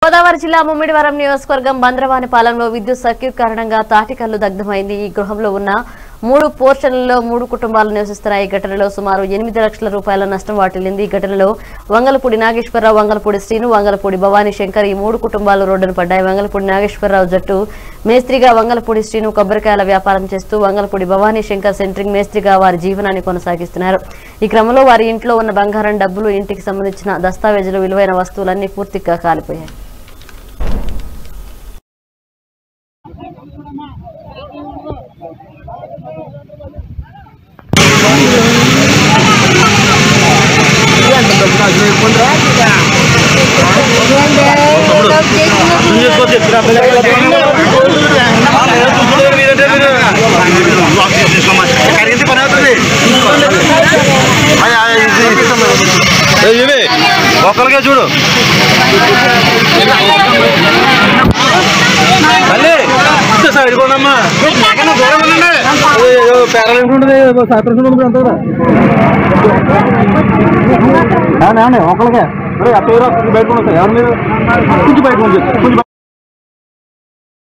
గోదావరి జిల్లా ముమ్మిడివరం నియోజకవర్గం బంద్రవానిపాలెంలో విద్యుత్ సర్క్యూట్ కారణంగా తాటికల్లు దగ్ధమైంది ఈ గృహంలో ఉన్న మూడు పోర్షన్లలో మూడు కుటుంబాలు నివసిస్తున్నాయి ఈ ఘటనలో సుమారు ఎనిమిది లక్షల రూపాయల నష్టం వాటిల్లింది ఈ ఘటనలో వంగలపూడి నాగేశ్వరరావు వంగలపూడి శ్రీను వంగలపూడి భవానీ శంకర్ ఈ మూడు కుటుంబాలు రోడ్డున పడ్డాయి వంగలపూడి నాగేశ్వరరావు జట్టు మేస్త్రిగా వంగలపూడి శ్రీను కొబ్బరికాయల వ్యాపారం చేస్తూ వంగలపూడి భవానీ శంకర్ సెంట్రింగ్ మేస్త్రిగా వారి జీవనాన్ని కొనసాగిస్తున్నారు ఈ క్రమంలో వారి ఇంట్లో ఉన్న బంగారం డబ్బులు ఇంటికి సంబంధించిన దస్తావేజులు విలువైన వస్తువులన్నీ పూర్తిగా కాలిపోయాయి ఒక్కరికే చూడు మళ్ళీ సైడ్ కొనమ్మా దూరం ఉండండి పేరాలు ఉంటుంది సాయంత్రం ఉంటుంది అంతా కూడా ఒకరికే అక్కడ బయట ఎవరి మీద కొంచెం బయట కొంచెం